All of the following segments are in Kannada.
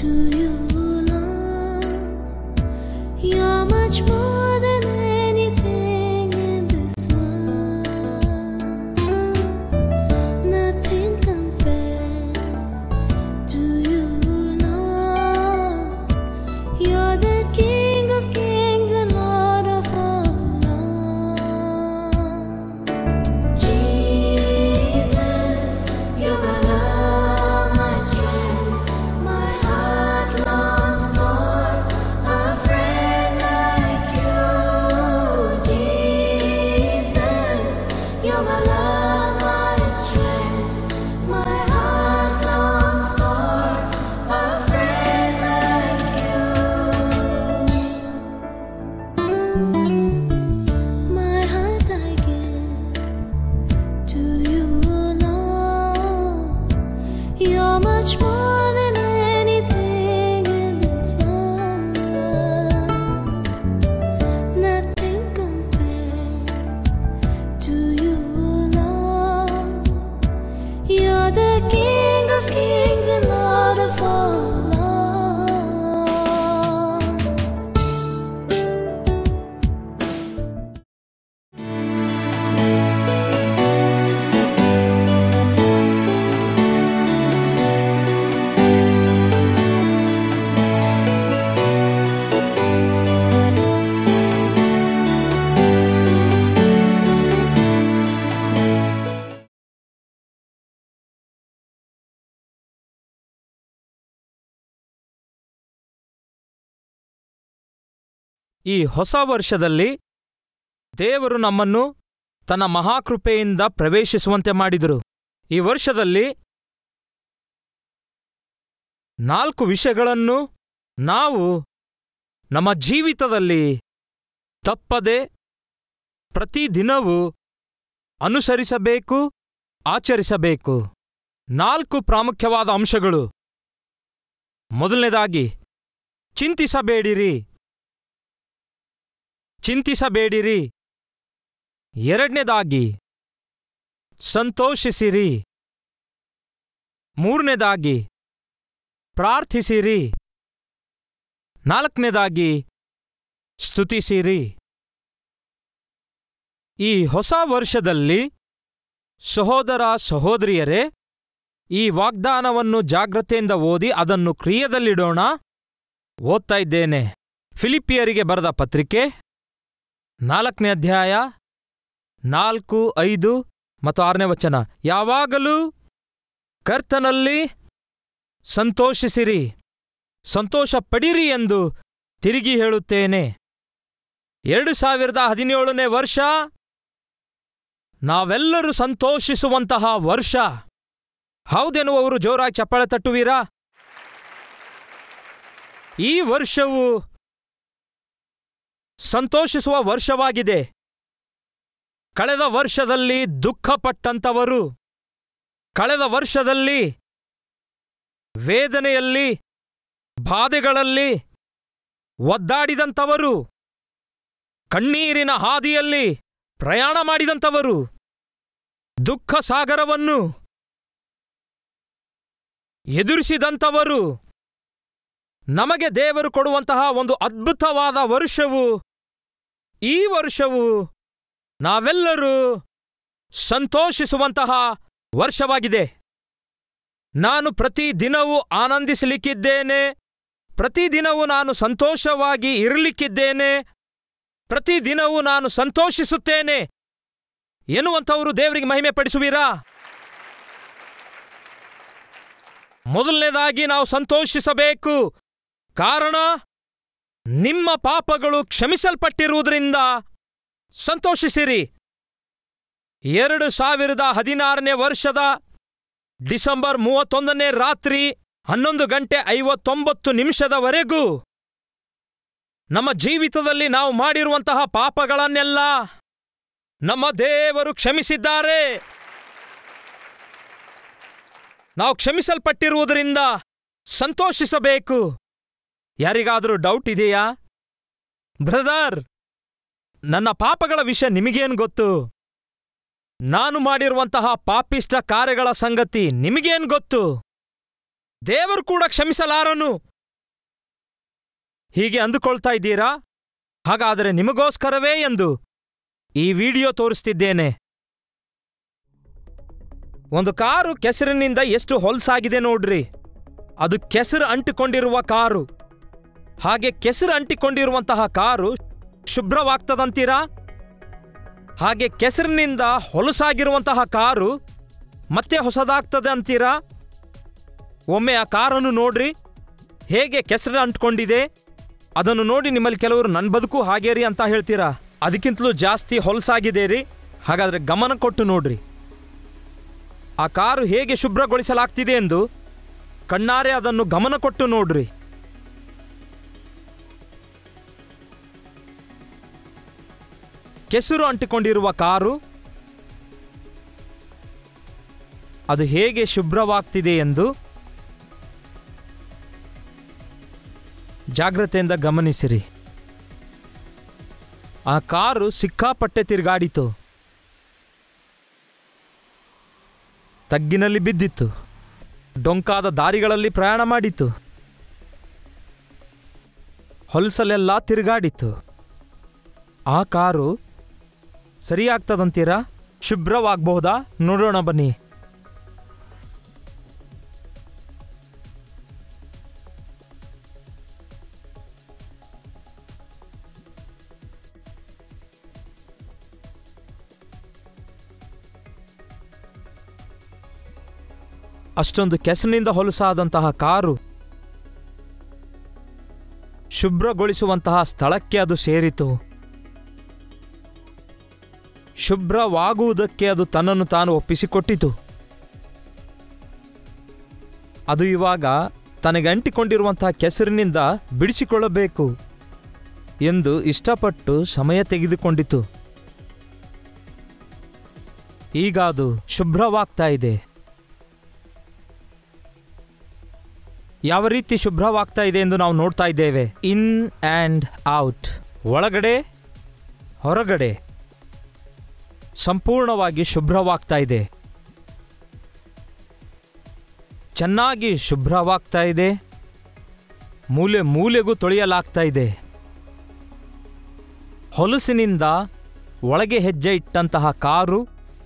to you, Lord. You're much more than anything in this world. Nothing compares to you, Lord. You're the King of kings and Lord of all lords. Jesus, you're my love, my strength. My heart longs for a friend like you. Jesus, you're my love, my strength. My heart longs for a friend like you. My heart I give to you, Lord. You're much more than anything in this world. Nothing compares to you, Lord. You're the King of kings and Lord of all lords. ಈ ಹೊಸ ವರ್ಷದಲ್ಲಿ ದೇವರು ನಮ್ಮನ್ನು ತನ್ನ ಮಹಾಕೃಪೆಯಿಂದ ಪ್ರವೇಶಿಸುವಂತೆ ಮಾಡಿದರು ಈ ವರ್ಷದಲ್ಲಿ ನಾಲ್ಕು ವಿಷಯಗಳನ್ನು ನಾವು ನಮ್ಮ ಜೀವಿತದಲ್ಲಿ ತಪ್ಪದೆ ಪ್ರತಿದಿನವೂ ಅನುಸರಿಸಬೇಕು ಆಚರಿಸಬೇಕು ನಾಲ್ಕು ಪ್ರಾಮುಖ್ಯವಾದ ಅಂಶಗಳು ಮೊದಲನೇದಾಗಿ ಚಿಂತಿಸಬೇಡಿರಿ ಚಿಂತಿಸಬೇಡಿರಿ ಎರಡನೇದಾಗಿ ಸಂತೋಷಿಸಿರಿ ಮೂರನೇದಾಗಿ ಪ್ರಾರ್ಥಿಸಿರಿ ನಾಲ್ಕನೇದಾಗಿ ಸ್ತುತಿಸಿರಿ ಈ ಹೊಸ ವರ್ಷದಲ್ಲಿ ಸಹೋದರ ಸಹೋದರಿಯರೇ ಈ ವಾಗ್ದಾನವನ್ನು ಜಾಗ್ರತೆಯಿಂದ ಓದಿ ಅದನ್ನು ಕ್ರಿಯೆದಲ್ಲಿಡೋಣ ಓದ್ತಾ ಇದ್ದೇನೆ ಫಿಲಿಪಿಯರಿಗೆ ಬರೆದ ಪತ್ರಿಕೆ ನಾಲ್ಕನೇ ಅಧ್ಯಾಯ ನಾಲ್ಕು ಐದು ಮತ್ತು ಆರನೇ ವಚನ ಯಾವಾಗಲೂ ಕರ್ತನಲ್ಲಿ ಸಂತೋಷಿಸಿರಿ ಸಂತೋಷ ಪಡಿರಿ ಎಂದು ತಿರುಗಿ ಹೇಳುತ್ತೇನೆ ಎರಡು ಸಾವಿರದ ಹದಿನೇಳನೇ ವರ್ಷ ನಾವೆಲ್ಲರೂ ಸಂತೋಷಿಸುವಂತಹ ವರ್ಷ ಹೌದೆನ್ನುವವರು ಜೋರಾಗಿ ಚಪ್ಪಾಳೆ ತಟ್ಟುವೀರಾ ಈ ವರ್ಷವು ಸಂತೋಷಿಸುವ ವರ್ಷವಾಗಿದೆ ಕಳೆದ ವರ್ಷದಲ್ಲಿ ದುಃಖಪಟ್ಟಂತವರು ಕಳೆದ ವರ್ಷದಲ್ಲಿ ವೇದನೆಯಲ್ಲಿ ಬಾಧೆಗಳಲ್ಲಿ ಒದ್ದಾಡಿದಂಥವರು ಕಣ್ಣೀರಿನ ಹಾದಿಯಲ್ಲಿ ಪ್ರಯಾಣ ಮಾಡಿದಂಥವರು ದುಃಖ ಸಾಗರವನ್ನು ಎದುರಿಸಿದಂಥವರು ನಮಗೆ ದೇವರು ಕೊಡುವಂತಹ ಒಂದು ಅದ್ಭುತವಾದ ವರ್ಷವು ಈ ವರ್ಷವು ನಾವೆಲ್ಲರೂ ಸಂತೋಷಿಸುವಂತಹ ವರ್ಷವಾಗಿದೆ ನಾನು ಪ್ರತಿ ದಿನವೂ ಆನಂದಿಸಲಿಕ್ಕಿದ್ದೇನೆ ಪ್ರತಿದಿನವೂ ನಾನು ಸಂತೋಷವಾಗಿ ಇರಲಿಕ್ಕಿದ್ದೇನೆ ಪ್ರತಿದಿನವೂ ನಾನು ಸಂತೋಷಿಸುತ್ತೇನೆ ಎನ್ನುವಂಥವರು ದೇವರಿಗೆ ಮಹಿಮೆ ಪಡಿಸುವಿರಾ ಮೊದಲನೇದಾಗಿ ನಾವು ಸಂತೋಷಿಸಬೇಕು ಕಾರಣ ನಿಮ್ಮ ಪಾಪಗಳು ಕ್ಷಮಿಸಲ್ಪಟ್ಟಿರುವುದರಿಂದ ಸಂತೋಷಿಸಿರಿ ಎರಡು ಸಾವಿರದ ಹದಿನಾರನೇ ವರ್ಷದ ಡಿಸೆಂಬರ್ ಮೂವತ್ತೊಂದನೇ ರಾತ್ರಿ ಹನ್ನೊಂದು ಗಂಟೆ ಐವತ್ತೊಂಬತ್ತು ನಿಮಿಷದವರೆಗೂ ನಮ್ಮ ಜೀವಿತದಲ್ಲಿ ನಾವು ಮಾಡಿರುವಂತಹ ಪಾಪಗಳನ್ನೆಲ್ಲ ನಮ್ಮ ದೇವರು ಕ್ಷಮಿಸಿದ್ದಾರೆ ನಾವು ಕ್ಷಮಿಸಲ್ಪಟ್ಟಿರುವುದರಿಂದ ಸಂತೋಷಿಸಬೇಕು ಯಾರಿಗಾದರೂ ಡೌಟ್ ಇದೆಯಾ ಬ್ರದರ್ ನನ್ನ ಪಾಪಗಳ ವಿಷಯ ನಿಮಗೇನು ಗೊತ್ತು ನಾನು ಮಾಡಿರುವಂತಹ ಪಾಪಿಷ್ಟ ಕಾರ್ಯಗಳ ಸಂಗತಿ ನಿಮಗೇನು ಗೊತ್ತು ದೇವರು ಕೂಡ ಕ್ಷಮಿಸಲಾರನು ಹೀಗೆ ಅಂದುಕೊಳ್ತಾ ಇದ್ದೀರಾ ಹಾಗಾದರೆ ನಿಮಗೋಸ್ಕರವೇ ಎಂದು ಈ ವಿಡಿಯೋ ತೋರಿಸ್ತಿದ್ದೇನೆ ಒಂದು ಕಾರು ಕೆಸರಿನಿಂದ ಎಷ್ಟು ಹೊಲ್ಸಾಗಿದೆ ನೋಡ್ರಿ ಅದು ಕೆಸರು ಅಂಟಿಕೊಂಡಿರುವ ಕಾರು ಹಾಗೆ ಕೆಸರು ಅಂಟಿಕೊಂಡಿರುವಂತಹ ಕಾರು ಶುಭ್ರವಾಗ್ತದಂತೀರಾ ಹಾಗೆ ಕೆಸರಿನಿಂದ ಹೊಲಸಾಗಿರುವಂತಹ ಕಾರು ಮತ್ತೆ ಹೊಸದಾಗ್ತದೆ ಅಂತೀರಾ ಒಮ್ಮೆ ಆ ಕಾರನ್ನು ನೋಡ್ರಿ ಹೇಗೆ ಕೆಸರು ಅಂಟ್ಕೊಂಡಿದೆ ಅದನ್ನು ನೋಡಿ ನಿಮ್ಮಲ್ಲಿ ಕೆಲವರು ನನ್ನ ಬದುಕು ಹಾಗೇ ರೀ ಅಂತ ಹೇಳ್ತೀರಾ ಅದಕ್ಕಿಂತಲೂ ಜಾಸ್ತಿ ಹೊಲಸಾಗಿದೆ ರೀ ಹಾಗಾದ್ರೆ ಗಮನ ಕೊಟ್ಟು ನೋಡ್ರಿ ಆ ಕಾರು ಹೇಗೆ ಶುಭ್ರಗೊಳಿಸಲಾಗ್ತಿದೆ ಎಂದು ಕಣ್ಣಾರೆ ಅದನ್ನು ಗಮನ ಕೊಟ್ಟು ನೋಡ್ರಿ ಕೆಸರು ಅಂಟಿಕೊಂಡಿರುವ ಕಾರು ಅದು ಹೇಗೆ ಶುಭ್ರವಾಗ್ತಿದೆ ಎಂದು ಜಾಗ್ರತೆಯಿಂದ ಗಮನಿಸಿರಿ ಆ ಕಾರು ಸಿಕ್ಕಾಪಟ್ಟೆ ತಿರುಗಾಡಿತು ತಗ್ಗಿನಲ್ಲಿ ಬಿದ್ದಿತ್ತು ಡೊಂಕಾದ ದಾರಿಗಳಲ್ಲಿ ಪ್ರಯಾಣ ಮಾಡಿತು ಹೊಲಸಲೆಲ್ಲ ತಿರುಗಾಡಿತು ಆ ಕಾರು ಸರಿಯಾಗ್ತದಂತೀರಾ ಶುಭ್ರವಾಗಬಹುದಾ ನೋಡೋಣ ಬನ್ನಿ ಅಷ್ಟೊಂದು ಕೆಸರಿನಿಂದ ಹೊಲಸಾದಂತಹ ಕಾರು ಶುಭ್ರಗೊಳಿಸುವಂತಹ ಸ್ಥಳಕ್ಕೆ ಅದು ಸೇರಿತು ಶುಭ್ರವಾಗುವುದಕ್ಕೆ ಅದು ತನ್ನನ್ನು ತಾನು ಒಪ್ಪಿಸಿಕೊಟ್ಟಿತು ಅದು ಇವಾಗ ತನಗೆ ಅಂಟಿಕೊಂಡಿರುವಂತಹ ಕೆಸರಿನಿಂದ ಬಿಡಿಸಿಕೊಳ್ಳಬೇಕು ಎಂದು ಇಷ್ಟಪಟ್ಟು ಸಮಯ ತೆಗೆದುಕೊಂಡಿತು ಈಗ ಅದು ಶುಭ್ರವಾಗ್ತಾ ಇದೆ ಯಾವ ರೀತಿ ಶುಭ್ರವಾಗ್ತಾ ಇದೆ ಎಂದು ನಾವು ನೋಡ್ತಾ ಇದ್ದೇವೆ ಇನ್ ಆ್ಯಂಡ್ ಔಟ್ ಒಳಗಡೆ ಹೊರಗಡೆ ಸಂಪೂರ್ಣವಾಗಿ ಶುಭ್ರವಾಗ್ತಾ ಇದೆ ಚೆನ್ನಾಗಿ ಶುಭ್ರವಾಗ್ತಾ ಇದೆ ಮೂಲೆ ಮೂಲೆಗೂ ತೊಳೆಯಲಾಗ್ತಾ ಇದೆ ಹೊಲಸಿನಿಂದ ಒಳಗೆ ಹೆಜ್ಜೆ ಇಟ್ಟಂತಹ ಕಾರು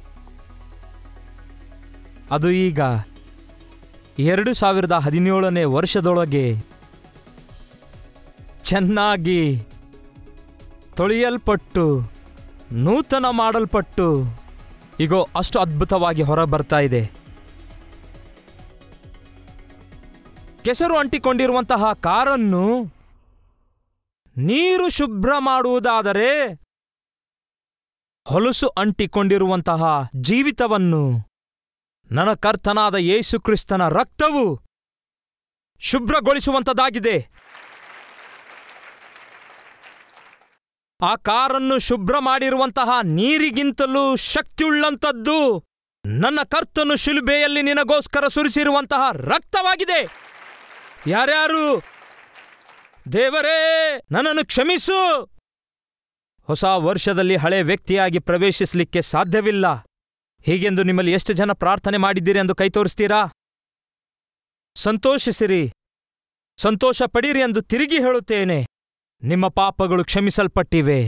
ಅದು ಈಗ ಎರಡು ಸಾವಿರದ ಹದಿನೇಳನೇ ವರ್ಷದೊಳಗೆ ಚೆನ್ನಾಗಿ ತೊಳೆಯಲ್ಪಟ್ಟು ನೂತನ ಮಾಡಲ್ಪಟ್ಟು ಈಗೋ ಅಷ್ಟು ಅದ್ಭುತವಾಗಿ ಹೊರ ಬರ್ತಾ ಇದೆ ಕೆಸರು ಅಂಟಿಕೊಂಡಿರುವಂತಹ ಕಾರನ್ನು ನೀರು ಶುಭ್ರ ಮಾಡುವುದಾದರೆ ಹೊಲಸು ಅಂಟಿಕೊಂಡಿರುವಂತಹ ಜೀವಿತವನ್ನು ನನ್ನ ಕರ್ತನಾದ ಯೇಸು ಕ್ರಿಸ್ತನ ರಕ್ತವು ಶುಭ್ರಗೊಳಿಸುವಂತದಾಗಿದೆ ಆ ಕಾರನ್ನು ಶುಭ್ರ ಮಾಡಿರುವಂತಹ ನೀರಿಗಿಂತಲೂ ಶಕ್ತಿಯುಳ್ಳಂಥದ್ದು ನನ್ನ ಕರ್ತನು ಶಿಲುಬೆಯಲ್ಲಿ ನಿನಗೋಸ್ಕರ ಸುರಿಸಿರುವಂತಹ ರಕ್ತವಾಗಿದೆ ಯಾರ್ಯಾರು ದೇವರೇ ನನ್ನನ್ನು ಕ್ಷಮಿಸು ಹೊಸ ವರ್ಷದಲ್ಲಿ ಹಳೆ ವ್ಯಕ್ತಿಯಾಗಿ ಪ್ರವೇಶಿಸಲಿಕ್ಕೆ ಸಾಧ್ಯವಿಲ್ಲ ಹೀಗೆಂದು ನಿಮ್ಮಲ್ಲಿ ಎಷ್ಟು ಜನ ಪ್ರಾರ್ಥನೆ ಮಾಡಿದ್ದೀರಿ ಎಂದು ಕೈ ತೋರಿಸ್ತೀರಾ ಸಂತೋಷಿಸಿರಿ ಸಂತೋಷ ಪಡಿರಿ ಎಂದು ತಿರುಗಿ ಹೇಳುತ್ತೇನೆ ನಿಮ್ಮ ಪಾಪಗಳು ಕ್ಷಮಿಸಲ್ಪಟ್ಟಿವೆ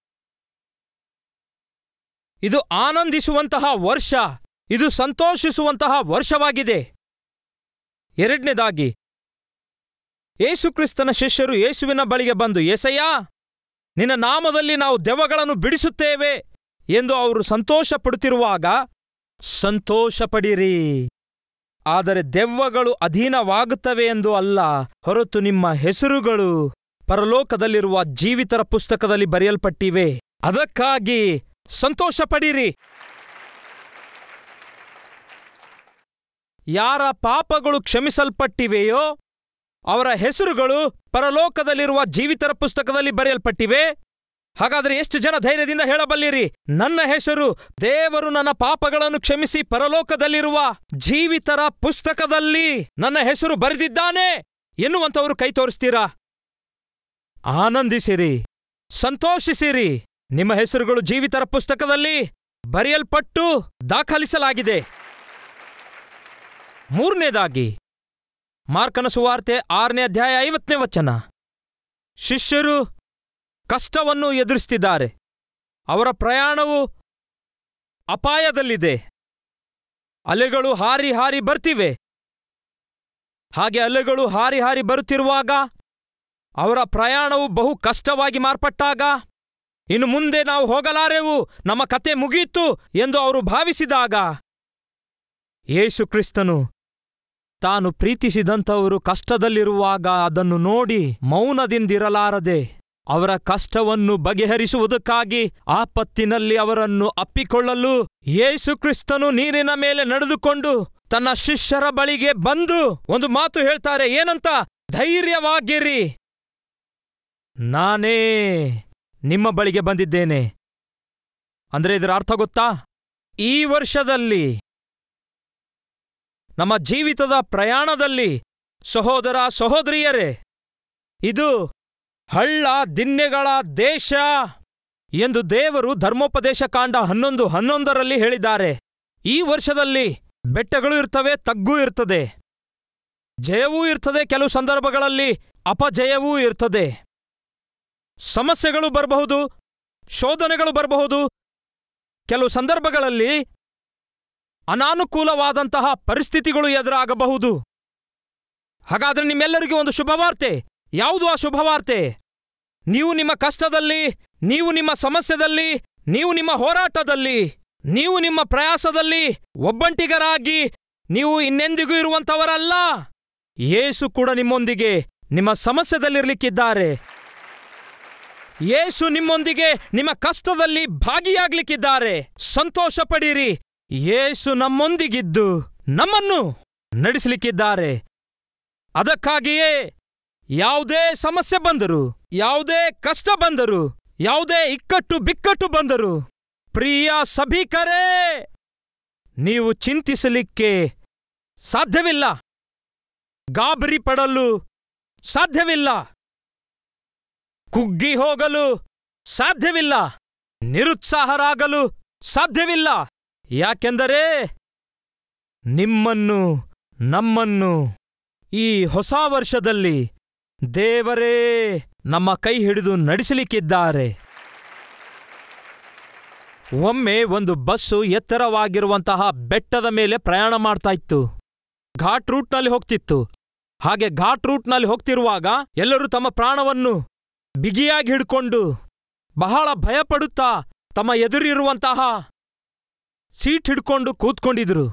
ಇದು ಆನಂದಿಸುವಂತಹ ವರ್ಷ ಇದು ಸಂತೋಷಿಸುವಂತಹ ವರ್ಷವಾಗಿದೆ ಎರಡನೇದಾಗಿ ಏಸುಕ್ರಿಸ್ತನ ಶಿಷ್ಯರು ಯೇಸುವಿನ ಬಳಿಗೆ ಬಂದು ಏಸಯ್ಯ ನಿನ್ನ ನಾಮದಲ್ಲಿ ನಾವು ದೆವ್ವಗಳನ್ನು ಬಿಡಿಸುತ್ತೇವೆ ಎಂದು ಅವರು ಸಂತೋಷ ಪಡುತ್ತಿರುವಾಗ ಸಂತೋಷ ಪಡಿರಿ ಆದರೆ ದೆವ್ವಗಳು ಅಧೀನವಾಗುತ್ತವೆ ಎಂದು ಅಲ್ಲ ಹೊರತು ನಿಮ್ಮ ಹೆಸರುಗಳು ಪರಲೋಕದಲ್ಲಿರುವ ಜೀವಿತರ ಪುಸ್ತಕದಲ್ಲಿ ಬರೆಯಲ್ಪಟ್ಟಿವೆ ಅದಕ್ಕಾಗಿ ಸಂತೋಷ ಪಡಿರಿ ಯಾರ ಪಾಪಗಳು ಕ್ಷಮಿಸಲ್ಪಟ್ಟಿವೆಯೋ ಅವರ ಹೆಸರುಗಳು ಪರಲೋಕದಲ್ಲಿರುವ ಜೀವಿತರ ಪುಸ್ತಕದಲ್ಲಿ ಬರೆಯಲ್ಪಟ್ಟಿವೆ ಹಾಗಾದರೆ ಎಷ್ಟು ಜನ ಧೈರ್ಯದಿಂದ ಹೇಳಬಲ್ಲಿರಿ ನನ್ನ ಹೆಸರು ದೇವರು ನನ್ನ ಪಾಪಗಳನ್ನು ಕ್ಷಮಿಸಿ ಪರಲೋಕದಲ್ಲಿರುವ ಜೀವಿತರ ಪುಸ್ತಕದಲ್ಲಿ ನನ್ನ ಹೆಸರು ಬರೆದಿದ್ದಾನೆ ಎನ್ನುವಂತವರು ಕೈ ತೋರಿಸ್ತೀರಾ ಆನಂದಿಸಿರಿ ಸಂತೋಷಿಸಿರಿ ನಿಮ್ಮ ಹೆಸರುಗಳು ಜೀವಿತರ ಪುಸ್ತಕದಲ್ಲಿ ಬರೆಯಲ್ಪಟ್ಟು ದಾಖಲಿಸಲಾಗಿದೆ ಮೂರನೇದಾಗಿ ಮಾರ್ಕನ ಸುವಾರ್ತೆ ಆರನೇ ಅಧ್ಯಾಯ ಐವತ್ತನೇ ವಚನ ಶಿಷ್ಯರು ಕಷ್ಟವನ್ನು ಎದುರಿಸ್ತಿದ್ದಾರೆ ಅವರ ಪ್ರಯಾಣವು ಅಪಾಯದಲ್ಲಿದೆ ಅಲೆಗಳು ಹಾರಿ ಹಾರಿ ಬರ್ತಿವೆ ಹಾಗೆ ಅಲೆಗಳು ಹಾರಿ ಹಾರಿ ಬರುತ್ತಿರುವಾಗ ಅವರ ಪ್ರಯಾಣವು ಬಹು ಕಷ್ಟವಾಗಿ ಮಾರ್ಪಟ್ಟಾಗ ಇನ್ನು ಮುಂದೆ ನಾವು ಹೋಗಲಾರೆವು ನಮ್ಮ ಕತೆ ಮುಗಿಯಿತು ಎಂದು ಅವರು ಭಾವಿಸಿದಾಗ ಯೇಸು ಕ್ರಿಸ್ತನು ತಾನು ಪ್ರೀತಿಸಿದಂಥವರು ಕಷ್ಟದಲ್ಲಿರುವಾಗ ಅದನ್ನು ನೋಡಿ ಮೌನದಿಂದಿರಲಾರದೆ ಅವರ ಕಷ್ಟವನ್ನು ಬಗೆಹರಿಸುವುದಕ್ಕಾಗಿ ಆಪತ್ತಿನಲ್ಲಿ ಅವರನ್ನು ಅಪ್ಪಿಕೊಳ್ಳಲು ಯೇಸು ಕ್ರಿಸ್ತನು ನೀರಿನ ಮೇಲೆ ನಡೆದುಕೊಂಡು ತನ್ನ ಶಿಷ್ಯರ ಬಳಿಗೆ ಬಂದು ಒಂದು ಮಾತು ಹೇಳ್ತಾರೆ ಏನಂತ ಧೈರ್ಯವಾಗಿರಿ ನಾನೇ ನಿಮ್ಮ ಬಳಿಗೆ ಬಂದಿದ್ದೇನೆ ಅಂದ್ರೆ ಇದರ ಅರ್ಥ ಗೊತ್ತಾ ಈ ವರ್ಷದಲ್ಲಿ ನಮ್ಮ ಜೀವಿತದ ಪ್ರಯಾಣದಲ್ಲಿ ಸಹೋದರ ಸಹೋದರಿಯರೇ ಇದು ಹಳ್ಳ ದಿನ್ನೆಗಳ ದೇಶ ಎಂದು ದೇವರು ಧರ್ಮೋಪದೇಶ ಕಾಂಡ ಹನ್ನೊಂದು ಹನ್ನೊಂದರಲ್ಲಿ ಹೇಳಿದ್ದಾರೆ ಈ ವರ್ಷದಲ್ಲಿ ಬೆಟ್ಟಗಳು ಇರ್ತವೆ ತಗ್ಗೂ ಇರ್ತದೆ ಜಯವೂ ಇರ್ತದೆ ಕೆಲವು ಸಂದರ್ಭಗಳಲ್ಲಿ ಅಪಜಯವೂ ಇರ್ತದೆ ಸಮಸ್ಯೆಗಳು ಬರಬಹುದು ಶೋಧನೆಗಳು ಬರಬಹುದು ಕೆಲವು ಸಂದರ್ಭಗಳಲ್ಲಿ ಅನಾನುಕೂಲವಾದಂತಹ ಪರಿಸ್ಥಿತಿಗಳು ಎದುರಾಗಬಹುದು ಹಾಗಾದ್ರೆ ನಿಮ್ಮೆಲ್ಲರಿಗೂ ಒಂದು ಶುಭವಾರ್ತೆ ಯಾವುದು ಆ ಶುಭವಾರ್ತೆ ನೀವು ನಿಮ್ಮ ಕಷ್ಟದಲ್ಲಿ ನೀವು ನಿಮ್ಮ ಸಮಸ್ಯೆದಲ್ಲಿ ನೀವು ನಿಮ್ಮ ಹೋರಾಟದಲ್ಲಿ ನೀವು ನಿಮ್ಮ ಪ್ರಯಾಸದಲ್ಲಿ ಒಬ್ಬಂಟಿಗರಾಗಿ ನೀವು ಇನ್ನೆಂದಿಗೂ ಇರುವಂಥವರಲ್ಲ ಯೇಸು ಕೂಡ ನಿಮ್ಮೊಂದಿಗೆ ನಿಮ್ಮ ಸಮಸ್ಯೆದಲ್ಲಿರ್ಲಿಕ್ಕಿದ್ದಾರೆ ಯೇಸು ನಿಮ್ಮೊಂದಿಗೆ ನಿಮ್ಮ ಕಷ್ಟದಲ್ಲಿ ಭಾಗಿಯಾಗ್ಲಿಕ್ಕಿದ್ದಾರೆ ಸಂತೋಷ ಪಡಿರಿ ಯೇಸು ನಮ್ಮೊಂದಿಗಿದ್ದು ನಮ್ಮನ್ನು ನಡೆಸಲಿಕ್ಕಿದ್ದಾರೆ ಅದಕ್ಕಾಗಿಯೇ ಯಾವುದೇ ಸಮಸ್ಯೆ ಬಂದರು ಯಾವುದೇ ಕಷ್ಟ ಬಂದರು ಯಾವುದೇ ಇಕ್ಕಟ್ಟು ಬಿಕ್ಕಟ್ಟು ಬಂದರು ಪ್ರಿಯ ಸಭಿಕರೇ ನೀವು ಚಿಂತಿಸಲಿಕ್ಕೆ ಸಾಧ್ಯವಿಲ್ಲ ಗಾಬರಿ ಪಡಲು ಸಾಧ್ಯವಿಲ್ಲ ಕುಗ್ಗಿ ಹೋಗಲು ಸಾಧ್ಯವಿಲ್ಲ ನಿರುತ್ಸಾಹರಾಗಲು ಸಾಧ್ಯವಿಲ್ಲ ಯಾಕೆಂದರೆ ನಿಮ್ಮನ್ನು ನಮ್ಮನ್ನು ಈ ಹೊಸ ವರ್ಷದಲ್ಲಿ ದೇವರೇ ನಮ್ಮ ಕೈ ಹಿಡಿದು ನಡೆಸಲಿಕ್ಕಿದ್ದಾರೆ ಒಮ್ಮೆ ಒಂದು ಬಸ್ಸು ಎತ್ತರವಾಗಿರುವಂತಹ ಬೆಟ್ಟದ ಮೇಲೆ ಪ್ರಯಾಣ ಮಾಡ್ತಾ ಇತ್ತು ಘಾಟ್ ರೂಟ್ನಲ್ಲಿ ಹೋಗ್ತಿತ್ತು ಹಾಗೆ ಘಾಟ್ ರೂಟ್ನಲ್ಲಿ ಹೋಗ್ತಿರುವಾಗ ಎಲ್ಲರೂ ತಮ್ಮ ಪ್ರಾಣವನ್ನು ಬಿಗಿಯಾಗಿ ಹಿಡ್ಕೊಂಡು ಬಹಳ ಭಯಪಡುತ್ತಾ ತಮ್ಮ ಎದುರಿರುವಂತಹ ಸೀಟ್ ಹಿಡ್ಕೊಂಡು ಕೂತ್ಕೊಂಡಿದ್ರು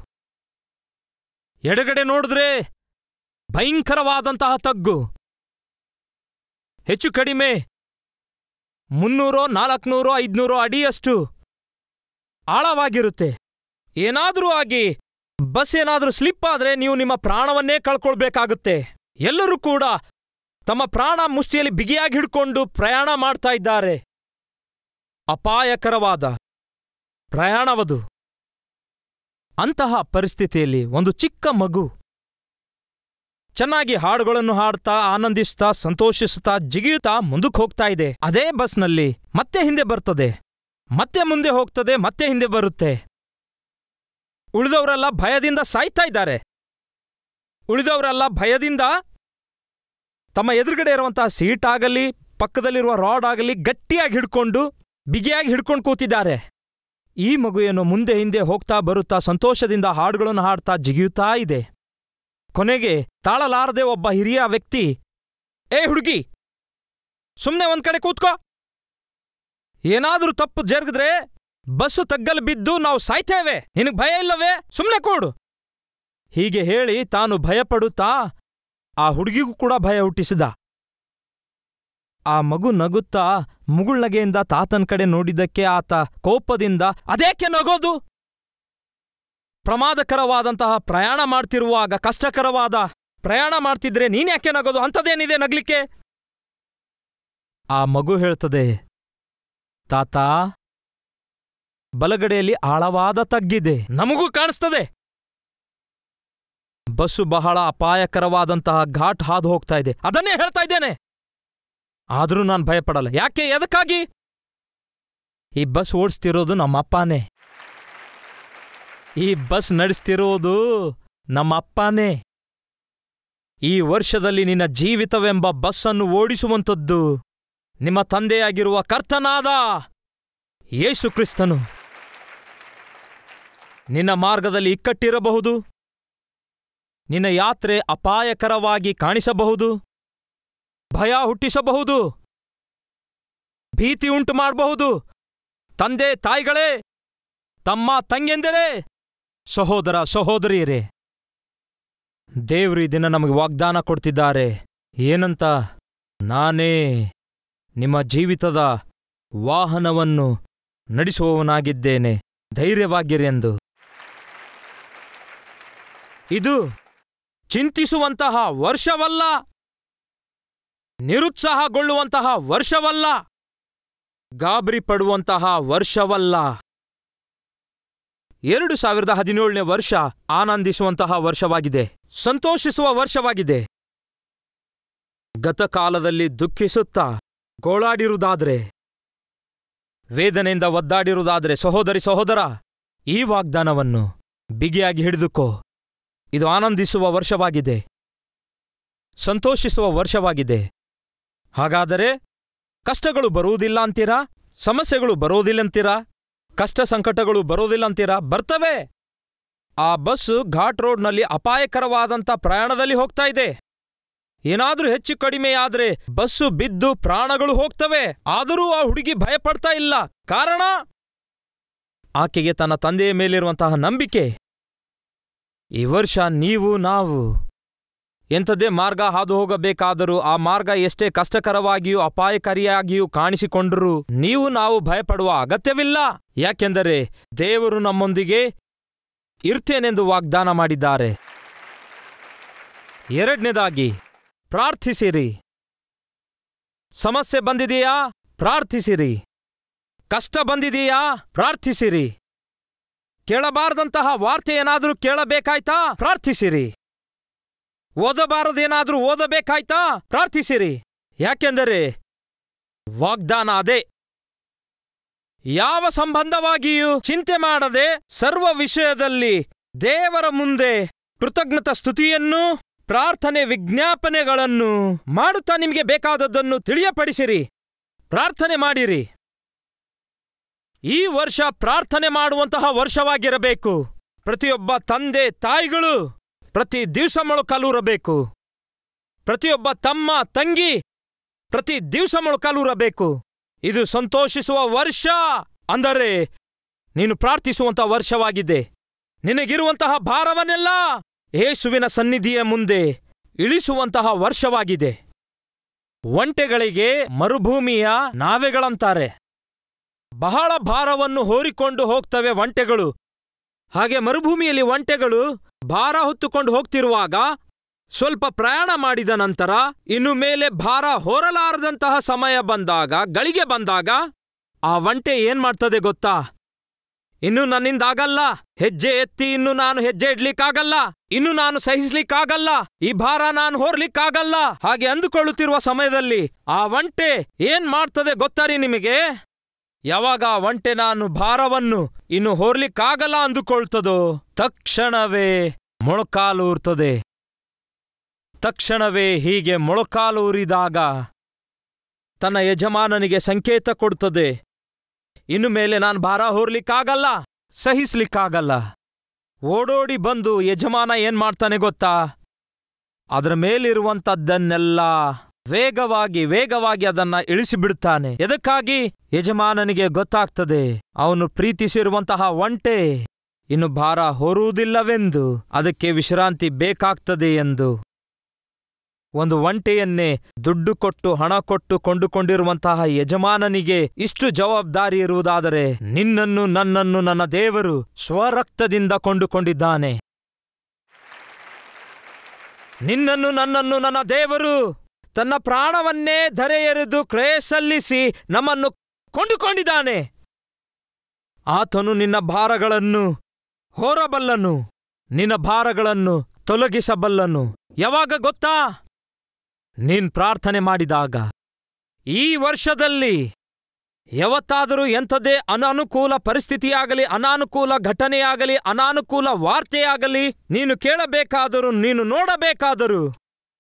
ಎಡಗಡೆ ನೋಡಿದ್ರೆ ಭಯಂಕರವಾದಂತಹ ತಗ್ಗು ಹೆಚ್ಚು ಕಡಿಮೆ ಮುನ್ನೂರೋ ನಾಲ್ಕುನೂರೋ ಐದ್ನೂರೋ ಅಡಿಯಷ್ಟು ಆಳವಾಗಿರುತ್ತೆ ಏನಾದರೂ ಆಗಿ ಬಸ್ ಏನಾದರೂ ಸ್ಲಿಪ್ ಆದ್ರೆ ನೀವು ನಿಮ್ಮ ಪ್ರಾಣವನ್ನೇ ಕಳ್ಕೊಳ್ಬೇಕಾಗುತ್ತೆ ಎಲ್ಲರೂ ಕೂಡ ತಮ್ಮ ಪ್ರಾಣ ಮುಷ್ಟಿಯಲ್ಲಿ ಬಿಗಿಯಾಗಿ ಹಿಡ್ಕೊಂಡು ಪ್ರಯಾಣ ಮಾಡ್ತಾ ಇದ್ದಾರೆ ಅಪಾಯಕರವಾದ ಪ್ರಯಾಣವದು ಅಂತಹ ಪರಿಸ್ಥಿತಿಯಲ್ಲಿ ಒಂದು ಚಿಕ್ಕ ಮಗು ಚೆನ್ನಾಗಿ ಹಾಡುಗಳನ್ನು ಹಾಡ್ತಾ ಆನಂದಿಸ್ತಾ ಸಂತೋಷಿಸುತ್ತಾ ಜಿಗಿಯುತ್ತಾ ಮುಂದಕ್ಕೆ ಹೋಗ್ತಾ ಇದೆ ಅದೇ ಬಸ್ನಲ್ಲಿ ಮತ್ತೆ ಹಿಂದೆ ಬರ್ತದೆ ಮತ್ತೆ ಮುಂದೆ ಹೋಗ್ತದೆ ಮತ್ತೆ ಹಿಂದೆ ಬರುತ್ತೆ ಉಳಿದವರೆಲ್ಲ ಭಯದಿಂದ ಸಾಯ್ತಾ ಇದ್ದಾರೆ ಉಳಿದವರೆಲ್ಲ ಭಯದಿಂದ ತಮ್ಮ ಎದುರುಗಡೆ ಇರುವಂತಹ ಸೀಟ್ ಆಗಲಿ ಪಕ್ಕದಲ್ಲಿರುವ ರಾಡ್ ಆಗಲಿ ಗಟ್ಟಿಯಾಗಿ ಹಿಡ್ಕೊಂಡು ಬಿಗಿಯಾಗಿ ಹಿಡ್ಕೊಂಡು ಕೂತಿದ್ದಾರೆ ಈ ಮಗು ಏನೋ ಮುಂದೆ ಹಿಂದೆ ಹೋಗ್ತಾ ಬರುತ್ತಾ ಸಂತೋಷದಿಂದ ಹಾಡುಗಳನ್ನು ಹಾಡ್ತಾ ಜಿಗಿಯುತ್ತಾ ಇದೆ ಕೊನೆಗೆ ತಾಳಲಾರದೆ ಒಬ್ಬ ಹಿರಿಯ ವ್ಯಕ್ತಿ ಏ ಹುಡುಗಿ ಸುಮ್ನೆ ಒಂದ್ ಕಡೆ ಕೂತ್ಕೋ ಏನಾದ್ರೂ ತಪ್ಪು ಜರುಗಿದ್ರೆ ಬಸ್ಸು ತಗ್ಗಲು ಬಿದ್ದು ನಾವು ಸಾಯ್ತೇವೆ ನಿನಗ್ ಭಯ ಇಲ್ಲವೇ ಸುಮ್ನೆ ಕೂಡು ಹೀಗೆ ಹೇಳಿ ತಾನು ಭಯಪಡುತ್ತಾ ಆ ಹುಡುಗಿಗೂ ಕೂಡ ಭಯ ಹುಟ್ಟಿಸಿದ ಆ ಮಗು ನಗುತ್ತಾ ಮುಗುಳ್ನಗೆಯಿಂದ ತಾತನ್ ಕಡೆ ನೋಡಿದ್ದಕ್ಕೆ ಆತ ಕೋಪದಿಂದ ಅದೇಕೆ ನಗೋದು ಪ್ರಮಾದಕರವಾದಂತಹ ಪ್ರಯಾಣ ಮಾಡ್ತಿರುವಾಗ ಕಷ್ಟಕರವಾದ ಪ್ರಯಾಣ ಮಾಡ್ತಿದ್ರೆ ನೀನ್ಯಾಕೆ ನಗೋದು ಅಂಥದ್ದೇನಿದೆ ನಗ್ಲಿಕ್ಕೆ ಆ ಮಗು ಹೇಳ್ತದೆ ತಾತ ಬಲಗಡೆಯಲ್ಲಿ ಆಳವಾದ ತಗ್ಗಿದೆ ನಮಗೂ ಕಾಣಿಸ್ತದೆ ಬಸ್ಸು ಬಹಳ ಅಪಾಯಕರವಾದಂತಹ ಘಾಟ್ ಹಾದು ಹೋಗ್ತಾ ಇದೆ ಅದನ್ನೇ ಹೇಳ್ತಾ ಇದ್ದೇನೆ ಆದ್ರೂ ನಾನು ಭಯಪಡಲ್ಲ ಯಾಕೆ ಎದಕ್ಕಾಗಿ ಈ ಬಸ್ ಓಡಿಸ್ತಿರೋದು ನಮ್ಮ ಅಪ್ಪನೇ ಈ ಬಸ್ ನಡೆಸ್ತಿರೋದು ನಮ್ಮ ಅಪ್ಪನೇ ಈ ವರ್ಷದಲ್ಲಿ ನಿನ್ನ ಜೀವಿತವೆಂಬ ಬಸ್ಸನ್ನು ಓಡಿಸುವಂಥದ್ದು ನಿಮ್ಮ ತಂದೆಯಾಗಿರುವ ಕರ್ತನಾದ ಯೇಸು ಕ್ರಿಸ್ತನು ನಿನ್ನ ಮಾರ್ಗದಲ್ಲಿ ಇಕ್ಕಟ್ಟಿರಬಹುದು ನಿನ್ನ ಯಾತ್ರೆ ಅಪಾಯಕರವಾಗಿ ಕಾಣಿಸಬಹುದು ಭಯ ಹುಟ್ಟಿಸಬಹುದು ಭೀತಿ ಉಂಟು ಮಾಡಬಹುದು ತಂದೆ ತಾಯಿಗಳೇ ತಮ್ಮ ತಂಗೆಂದರೆ ಸಹೋದರ ಸಹೋದರಿಯರೇ ದೇವರು ಈ ದಿನ ನಮಗೆ ವಾಗ್ದಾನ ಕೊಡ್ತಿದ್ದಾರೆ ಏನಂತ ನಾನೇ ನಿಮ್ಮ ಜೀವಿತದ ವಾಹನವನ್ನು ನಡೆಸುವವನಾಗಿದ್ದೇನೆ ಧೈರ್ಯವಾಗಿರಿ ಎಂದು ಇದು ಚಿಂತಿಸುವಂತಹ ವರ್ಷವಲ್ಲ ನಿರುತ್ಸಾಹಗೊಳ್ಳುವಂತಹ ವರ್ಷವಲ್ಲ ಗಾಬರಿ ಪಡುವಂತಹ ವರ್ಷವಲ್ಲ ಎರಡು ಸಾವಿರದ ಹದಿನೇಳನೇ ವರ್ಷ ಆನಂದಿಸುವಂತಹ ವರ್ಷವಾಗಿದೆ ಸಂತೋಷಿಸುವ ವರ್ಷವಾಗಿದೆ ಗತಕಾಲದಲ್ಲಿ ದುಃಖಿಸುತ್ತಾ ಗೋಳಾಡಿರುವುದಾದ್ರೆ ವೇದನೆಯಿಂದ ಒದ್ದಾಡಿರುವುದಾದ್ರೆ ಸಹೋದರಿ ಸಹೋದರ ಈ ವಾಗ್ದಾನವನ್ನು ಬಿಗಿಯಾಗಿ ಹಿಡಿದುಕೋ ಇದು ಆನಂದಿಸುವ ವರ್ಷವಾಗಿದೆ ಸಂತೋಷಿಸುವ ವರ್ಷವಾಗಿದೆ ಹಾಗಾದರೆ ಕಷ್ಟಗಳು ಬರುವುದಿಲ್ಲ ಅಂತೀರಾ ಸಮಸ್ಯೆಗಳು ಬರೋದಿಲ್ಲ ಅಂತೀರಾ ಕಷ್ಟ ಸಂಕಟಗಳು ಬರೋದಿಲ್ಲ ಅಂತೀರಾ ಬರ್ತವೆ ಆ ಬಸ್ಸು ಘಾಟ್ ರೋಡ್ನಲ್ಲಿ ಅಪಾಯಕರವಾದಂಥ ಪ್ರಯಾಣದಲ್ಲಿ ಹೋಗ್ತಾ ಇದೆ ಏನಾದ್ರೂ ಹೆಚ್ಚು ಕಡಿಮೆಯಾದ್ರೆ ಬಸ್ಸು ಬಿದ್ದು ಪ್ರಾಣಗಳು ಹೋಗ್ತವೆ ಆದರೂ ಆ ಹುಡುಗಿ ಭಯಪಡ್ತಾ ಇಲ್ಲ ಕಾರಣ ಆಕೆಗೆ ತನ್ನ ತಂದೆಯ ಮೇಲಿರುವಂತಹ ನಂಬಿಕೆ ಈ ವರ್ಷ ನೀವು ನಾವು ಎಂಥದೇ ಮಾರ್ಗ ಹಾದು ಹೋಗಬೇಕಾದರೂ ಆ ಮಾರ್ಗ ಎಷ್ಟೇ ಕಷ್ಟಕರವಾಗಿಯೂ ಅಪಾಯಕಾರಿಯಾಗಿಯೂ ಕಾಣಿಸಿಕೊಂಡರೂ ನೀವು ನಾವು ಭಯಪಡುವ ಅಗತ್ಯವಿಲ್ಲ ಯಾಕೆಂದರೆ ದೇವರು ನಮ್ಮೊಂದಿಗೆ ಇರ್ತೇನೆಂದು ವಾಗ್ದಾನ ಮಾಡಿದ್ದಾರೆ ಎರಡನೇದಾಗಿ ಪ್ರಾರ್ಥಿಸಿರಿ ಸಮಸ್ಯೆ ಬಂದಿದೆಯಾ ಪ್ರಾರ್ಥಿಸಿರಿ ಕಷ್ಟ ಬಂದಿದೆಯಾ ಪ್ರಾರ್ಥಿಸಿರಿ ಕೇಳಬಾರದಂತಹ ವಾರ್ತೆ ಏನಾದರೂ ಕೇಳಬೇಕಾಯ್ತಾ ಪ್ರಾರ್ಥಿಸಿರಿ ಓದಬಾರದೇನಾದ್ರೂ ಓದಬೇಕಾಯ್ತಾ ಪ್ರಾರ್ಥಿಸಿರಿ ಯಾಕೆಂದರೆ ವಾಗ್ದಾನ ಅದೇ ಯಾವ ಸಂಬಂಧವಾಗಿಯೂ ಚಿಂತೆ ಮಾಡದೆ ಸರ್ವ ವಿಷಯದಲ್ಲಿ ದೇವರ ಮುಂದೆ ಕೃತಜ್ಞತ ಸ್ತುತಿಯನ್ನು ಪ್ರಾರ್ಥನೆ ವಿಜ್ಞಾಪನೆಗಳನ್ನು ಮಾಡುತ್ತಾ ನಿಮಗೆ ಬೇಕಾದದ್ದನ್ನು ತಿಳಿಯಪಡಿಸಿರಿ ಪ್ರಾರ್ಥನೆ ಮಾಡಿರಿ ಈ ವರ್ಷ ಪ್ರಾರ್ಥನೆ ಮಾಡುವಂತಹ ವರ್ಷವಾಗಿರಬೇಕು ಪ್ರತಿಯೊಬ್ಬ ತಂದೆ ತಾಯಿಗಳು ಪ್ರತಿ ದಿವಸ ಮೊಳಕಾಲೂರಬೇಕು ಪ್ರತಿಯೊಬ್ಬ ತಮ್ಮ ತಂಗಿ ಪ್ರತಿ ದಿವಸ ಮೊಳಕಾಲೂರಬೇಕು ಇದು ಸಂತೋಷಿಸುವ ವರ್ಷ ಅಂದರೆ ನೀನು ಪ್ರಾರ್ಥಿಸುವಂತಹ ವರ್ಷವಾಗಿದೆ ನಿನಗಿರುವಂತಹ ಭಾರವನ್ನೆಲ್ಲ ಯೇಸುವಿನ ಸನ್ನಿಧಿಯ ಮುಂದೆ ಇಳಿಸುವಂತಹ ವರ್ಷವಾಗಿದೆ ಒಂಟೆಗಳಿಗೆ ಮರುಭೂಮಿಯ ನಾವೆಗಳಂತಾರೆ ಬಹಳ ಭಾರವನ್ನು ಹೋರಿಕೊಂಡು ಹೋಗ್ತವೆ ಒಂಟೆಗಳು ಹಾಗೆ ಮರುಭೂಮಿಯಲ್ಲಿ ಒಂಟೆಗಳು ಭಾರ ಹೊತ್ತುಕೊಂಡು ಹೋಗ್ತಿರುವಾಗ ಸ್ವಲ್ಪ ಪ್ರಯಾಣ ಮಾಡಿದ ನಂತರ ಇನ್ನು ಮೇಲೆ ಭಾರ ಹೊರಲಾರದಂತಹ ಸಮಯ ಬಂದಾಗ ಗಳಿಗೆ ಬಂದಾಗ ಆ ಒಂಟೆ ಏನ್ ಮಾಡ್ತದೆ ಗೊತ್ತಾ ಇನ್ನು ನನ್ನಿಂದಾಗಲ್ಲ ಹೆಜ್ಜೆ ಎತ್ತಿ ಇನ್ನು ನಾನು ಹೆಜ್ಜೆ ಇಡ್ಲಿಕ್ಕಾಗಲ್ಲ ಇನ್ನು ನಾನು ಸಹಿಸ್ಲಿಕ್ಕಾಗಲ್ಲ ಈ ಭಾರ ನಾನು ಹೊರ್ಲಿಕ್ಕಾಗಲ್ಲ ಹಾಗೆ ಅಂದುಕೊಳ್ಳುತ್ತಿರುವ ಸಮಯದಲ್ಲಿ ಆ ಒಂಟೆ ಏನ್ ಮಾಡ್ತದೆ ಗೊತ್ತಾರಿ ನಿಮಗೆ ಯಾವಾಗ ಆ ಒಂಟೆ ನಾನು ಭಾರವನ್ನು ಇನ್ನು ಹೊರ್ಲಿಕ್ಕಾಗಲ್ಲ ಅಂದುಕೊಳ್ತದೋ ತಕ್ಷಣವೇ ಮೊಳಕಾಲೂರ್ತದೆ ತಕ್ಷಣವೇ ಹೀಗೆ ಮೊಳಕಾಲೂರಿದಾಗ ತನ್ನ ಯಜಮಾನನಿಗೆ ಸಂಕೇತ ಕೊಡ್ತದೆ ಇನ್ನು ಮೇಲೆ ನಾನು ಭಾರ ಹೊರ್ಲಿಕ್ಕಾಗಲ್ಲ ಸಹಿಸ್ಲಿಕ್ಕಾಗಲ್ಲ ಓಡೋಡಿ ಬಂದು ಯಜಮಾನ ಏನ್ ಮಾಡ್ತಾನೆ ಗೊತ್ತಾ ಅದರ ಮೇಲಿರುವಂತದ್ದನ್ನೆಲ್ಲ ವೇಗವಾಗಿ ವೇಗವಾಗಿ ಅದನ್ನ ಇಳಿಸಿಬಿಡುತ್ತಾನೆ ಎದಕ್ಕಾಗಿ ಯಜಮಾನನಿಗೆ ಗೊತ್ತಾಗ್ತದೆ ಅವನು ಪ್ರೀತಿಸಿರುವಂತಹ ಒಂಟೆ ಇನ್ನು ಭಾರ ಹೊರುವುದಿಲ್ಲವೆಂದು ಅದಕ್ಕೆ ವಿಶ್ರಾಂತಿ ಬೇಕಾಗ್ತದೆ ಎಂದು ಒಂದು ಒಂಟೆಯನ್ನೇ ದುಡ್ಡು ಕೊಟ್ಟು ಹಣ ಕೊಟ್ಟು ಕೊಂಡುಕೊಂಡಿರುವಂತಹ ಯಜಮಾನನಿಗೆ ಇಷ್ಟು ಜವಾಬ್ದಾರಿ ಇರುವುದಾದರೆ ನಿನ್ನನ್ನು ನನ್ನನ್ನು ನನ್ನ ದೇವರು ಸ್ವರಕ್ತದಿಂದ ಕೊಂಡುಕೊಂಡಿದ್ದಾನೆ ನಿನ್ನನ್ನು ನನ್ನನ್ನು ನನ್ನ ದೇವರು ತನ್ನ ಪ್ರಾಣವನ್ನೇ ಧರೆ ಎರೆದು ಕ್ರಯ ಸಲ್ಲಿಸಿ ನಮ್ಮನ್ನು ಕೊಂಡುಕೊಂಡಿದ್ದಾನೆ ಆತನು ನಿನ್ನ ಭಾರಗಳನ್ನು ಹೊರಬಲ್ಲನು ನಿನ್ನ ಭಾರಗಳನ್ನು ತೊಲಗಿಸಬಲ್ಲನು ಯಾವಾಗ ಗೊತ್ತಾ ನೀನ್ ಪ್ರಾರ್ಥನೆ ಮಾಡಿದಾಗ ಈ ವರ್ಷದಲ್ಲಿ ಯಾವತ್ತಾದರೂ ಎಂಥದೇ ಅನಾನುಕೂಲ ಪರಿಸ್ಥಿತಿಯಾಗಲಿ ಅನಾನುಕೂಲ ಘಟನೆಯಾಗಲಿ ಅನಾನುಕೂಲ ವಾರ್ತೆಯಾಗಲಿ ನೀನು ಕೇಳಬೇಕಾದರೂ ನೀನು ನೋಡಬೇಕಾದರೂ